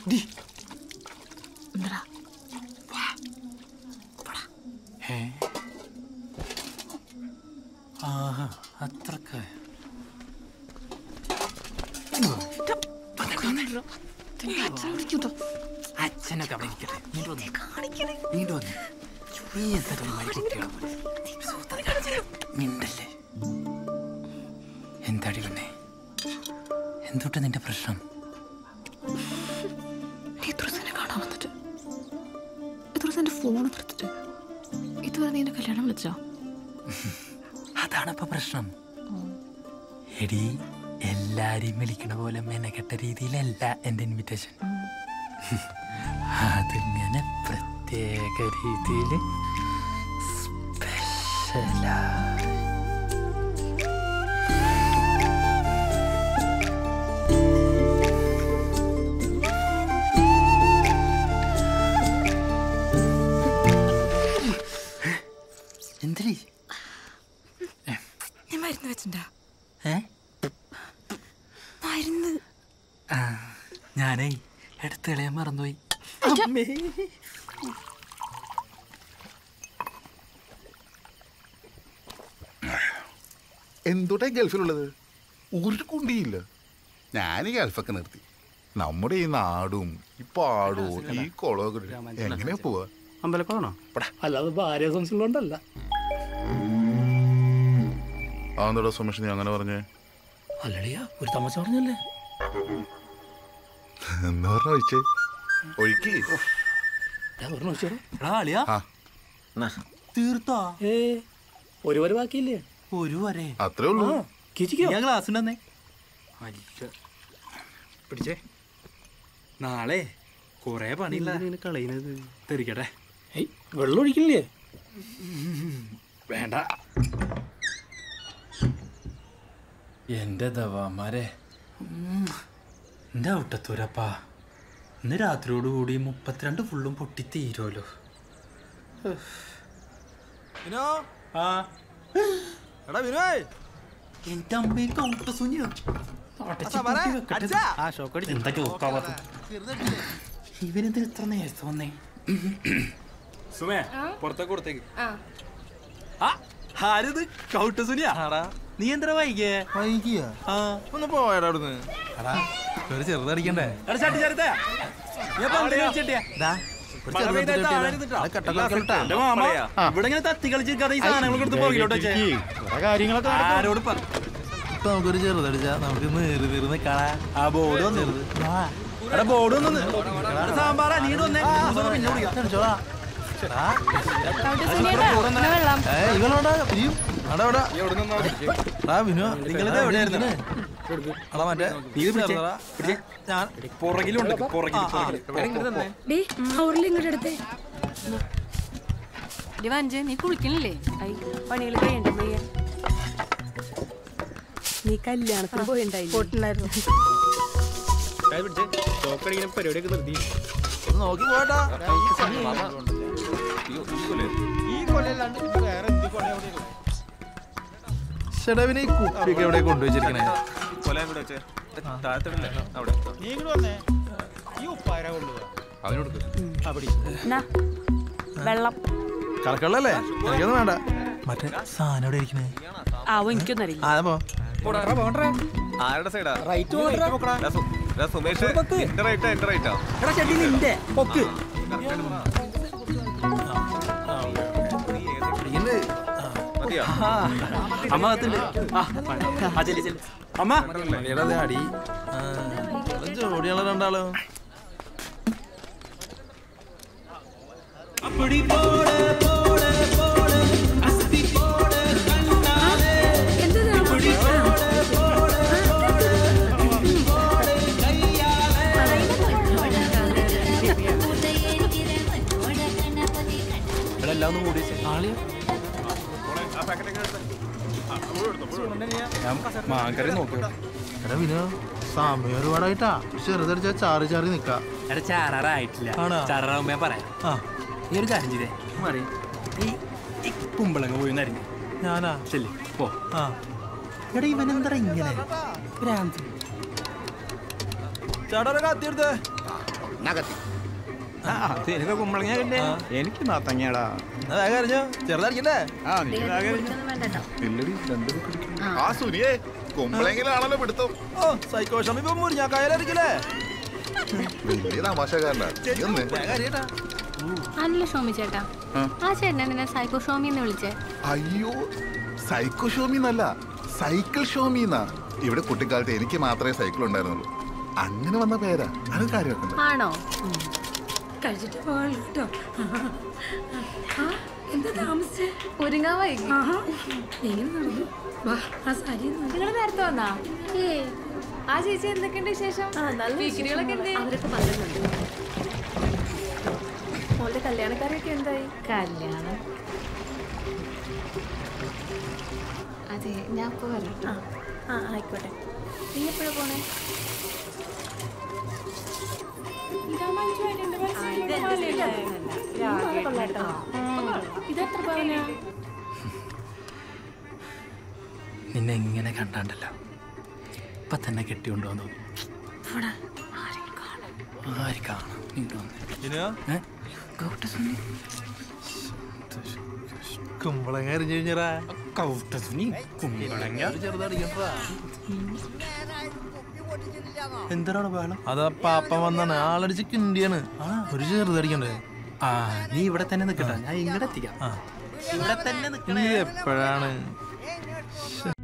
ഏ ആഹാ അത്രക്ക് അച്ഛനൊക്കെ അവിടെ ഇരിക്കട്ടെ നീണ്ടു വന്നേ നീണ്ടു വന്നേ നീ എന്താ ഒരുമാതിരി കുട്ടികളെ പോലെ? സൂത്രം കാണിച്ചില്ല. മിണ്ടല്ലേ എന്താടി പെണ്ണേ എന്തുട്ട് നിന്റെ പ്രശ്നം ഇത്രസെന്നെ കാണാൻ വന്നിട്ട് ഇത്രസെന്റെ ഫോൺ എടുത്തിട്ട് ഇതുവരെ നീ എന്നെ കല്യാണം വിളിച്ചോ അതാണിപ്പോ പ്രശ്നം എടി എല്ലാരെയും വിളിക്കണ പോലെ മെനക്കെട്ട രീതിയിലല്ല എന്റെ ഇൻവിറ്റേഷൻ അതിങ്ങനെ പ്രത്യേക രീതിയിൽ സ്പെഷ്യലാ എന്തിരി നീ മരുന്ന് വെച്ചിണ്ടാ ഏ മരുന്ന് ആ, ഞാനേ എടുത്ത് കളയാൻ മറന്നുപോയി അമ്മേ എന്തുട്ടാ ഗൾഫിലുള്ളത് ഒരു കുണ്ടിയില്ല ഞാൻ ഈ ഗൾഫൊക്കെ നിർത്തി നമ്മുടെ ഈ നാടും ഈ പാടവും ഈ കുളമൊക്കെ ഇട്ടിട്ട് എങ്ങനെയാ പോവാ അമ്പലക്കുളമാണോ അല്ലാതെ ഭാര്യ സംശയമുള്ളതുകൊണ്ടല്ല അതെന്താ സുമേഷ് നീ അങ്ങനെ പറഞ്ഞേ അല്ലടിയാ ഒരു തമാശ പറഞ്ഞല്ലേ എന്താ പറഞ്ഞ ഒഴിച്ചേ ഒഴുക്കി ഞാൻ പറഞ്ഞു വെച്ചോളൂ ആളിയാ ആ തീർത്തോ ഏ ഒരു വരെ ബാക്കിയില്ലേ ഒരു വരെ അത്രേ ഉള്ളൂ കിച്ചിക്കോ ഞാൻ ക്ലാസ് ഉണ്ടെന്നേ പിടിച്ചേ നാളെ കൊറേ പണിയില്ല ഇങ്ങനെ കളയുന്നത് തെറിക്കട്ടെ ഏയ് വെള്ളം ഒഴിക്കില്ലേ വേണ്ട എന്റെ ദവാമാരെ എന്റെ ഔട്ടത്തൂരപ്പാ ഇന്ന് രാത്രിയോട് കൂടി മുപ്പത്തിരണ്ട് ഫുള്ളും പൊട്ടി തീരുമല്ലോ വിനോ ആ എടാ വിനോയ് എന്റെ അമ്മയ്ക്ക് ഔട്ട സുനിയോ പറ, അടിച്ചാ? ആ ഷോക്ക് അടിച്ചു എന്താ ചോക്കാവാത്ത ഇവനെന്തിന് ഇത്ര നേരത്തെ വന്നേ സുമേ പുറത്തേക്ക് കൊടുത്തേക്ക് ആ ആരിത് കൗട്ട സുനിയാ നീ എന്താ വൈകിയേ വൈകിയ ആ ഒന്ന് പോയടാ അവിടുന്ന് ഒരു ചെറുതടിക്കണ്ടേ ചട്ടി ചേർത്തേ നീ അപ്പൊ എന്തിനാ വെച്ചിട്ടിയാ? മഴ പെയ്താ താഴെ ഇരുന്നിട്ടാ. എന്റെ മാമ, ഇവിടെ ഇങ്ങനെ തത്തി കളിച്ചിരിക്കാതെ ഈ സാധനങ്ങൾ കൊടുത്ത് പുറകിലോട്ട് വെച്ചേ കാര്യങ്ങളൊക്കെ ആരോട് പറ നമുക്കൊരു ചെറുതടിച്ചാ നമുക്ക് നീറി നീറി നിക്കാളാ ആ ബോർഡ് വന്നു എടാ ബോർഡ് വന്നു സാമ്പാറാ നീ ഇങ്ങട് വന്നേ ദിവസം പിന്നെ വിളിക്കാം ഇവളോടാ പിരിയും അടാ അവിടെ ആ വിനു നിങ്ങളിത് എവിടെയായിരുന്നു അടാ മറ്റേ നീ ഇത് പിടിച്ചേ. ചെറുതടാ. പിടിച്ചേ. ഞാൻ പുറകിലുണ്ട് പുറകിൽ പുറകിൽ ഡേ അവരിൽ ഇങ്ങോട്ട് എടുത്തേ വഞ്ച് നീ കുളിക്കണില്ലേ ഐ പണികൾ കഴിയണ്ട മയ്യ നീ കല്യാണത്തിന് പോയിണ്ടായില്ലേ പോയിട്ടുണ്ടായിരുന്നു പരിപാടിയൊക്കെ നിർത്തി ഒന്ന് നോക്കി പോട്ടാ ചേട്ടാ പിന്നെ ഈ കുപ്പിയൊക്കെ എവിടെ കൊണ്ടുവച്ചിരിക്കണേ എന്നാ, വെള്ളം കലക്കള്ളല്ലേ എനിക്കൊന്നും വേണ്ട മറ്റേ സാധനം എവിടെ ഇരിക്കണേ ആവോ എനിക്കൊന്നറിയില്ല ആ പോ ആരുടെ സൈഡാ റൈറ്റ് സുമേഷ് എന്റെ റൈറ്റാ എന്റെ റൈറ്റാ പൊക്ക് മതിയോ അമ്മ അകത്തുണ്ട് ആ, ആ ചെല്ലി ചെല്ലി അമ്മ മണിയുടെ അടി ആ, ഇവിടെ ജോഡിയുള്ള രണ്ടാളും ഇവിടെ എല്ലാം ഒന്ന് കൂടി വെച്ചേ. ഞാൻ മാങ്കറി നോക്കി എടാ വിനു സമയം ഒരുപാടായിട്ടാ ചെറുതടിച്ചാ ചാറി ചാറി നിക്കാ എടാ ചാറാറായിട്ടില്ല ആണോ? ചാറാറാകുമ്പോ ഞാൻ പറയാം ആ നീ ഒരു കാര്യം ചെയ്തേ മാറി ഈ ഈ കുമ്പളങ്ങ പോയി നരിഞ്ഞു ഞാനാ ചെല്ലി പോ ആ എടാ ഇവൻ എന്താ ഇങ്ങനെ ഭ്രാന്ത് ചേട്ടാ കത്തിയെടുത്തേ നകത്തി എനിക്ക് കുമ്പളങ്ങ കിട്ടേ എനിക്ക് നാത്തങ്ങടാ ചെറുതടിക്കണ്ടേ ആ നീ ഇല്ലടി രണ്ടുപേരും കുടിക്കുന്നു. ആ സുനിയെ കുമ്പളെങ്കിലാണല്ലോ പിടുത്തം ഓ സൈക്കോഷം ഇപ്പൊ മുരിഞ്ഞാക്കായാലടിക്കല്ലേ വലിയ തമാശക്കാരനാ നീ ഒന്ന് അല്ല ഷോമി ചേട്ടാ ആ. ആ ചേട്ടനെ നിന്നെ സൈക്കോ ഷോമി എന്ന് വിളിച്ചേ അയ്യോ സൈക്കോ ഷോമി എന്നല്ല സൈക്കിൾ ഷോമി എന്നാ ഇവിടെ കുട്ടിക്കാലത്ത് എനിക്ക് മാത്രമേ സൈക്കിൾ ഉണ്ടായിരുന്നുള്ളൂ അങ്ങനെ വന്ന പേരാ അത് കാര്യമാക്കണ്ട ആണോ കഴിച്ചിട്ട് പോകാൻ കേട്ടോ എന്താ താമസിച്ചേ ഒരുങ്ങാൻ വൈകി എങ്ങനെ നടന്നു വാ ആ സാരി നിങ്ങൾ നേരത്തെ വന്നാ ആ ചേച്ചി എന്തൊക്കെയുണ്ട് വിശേഷം ഡിഗ്രികളൊക്കെ എന്തേ അവരൊക്കെ പറയുന്നുണ്ട് മോളുടെ കല്യാണക്കാരൊക്കെ എന്തായി കല്യാണം അതെ ഞാൻ ഇപ്പൊ വരാം ആ ആ ആയിക്കോട്ടെ നീ എപ്പോഴാ പോണേ ഇതെത്ര പവനാ നിന്നെ എങ്ങനെ കണ്ടാണ്ടല്ലോ ഇപ്പൊ തന്നെ കെട്ടിക്കൊണ്ടുവന്നു ആര് കാണും ഇങ്ങോട്ട് വന്നേ. ഏ? കുമ്പളങ്ങ എറിഞ്ഞു കഴിഞ്ഞാ കൗട്ടസുനി കുമ്പളങ്ങ ചെറുതടിക്കണ്ടാ എന്തിനാണ് ബഹളം അതാ പാപ്പ വന്നാണ് ആളടിച്ച് കിണ്ടിയാണ് ഒരു ചെറുതടിക്കണ്ടേ ആ നീ ഇവിടെ തന്നെ നിക്കട്ടെ ഞാൻ ഇങ്ങടെ എത്തിക്കാം ആ ഇവിടെ തന്നെ നിക്കണേ ഇത് എപ്പോഴാണ്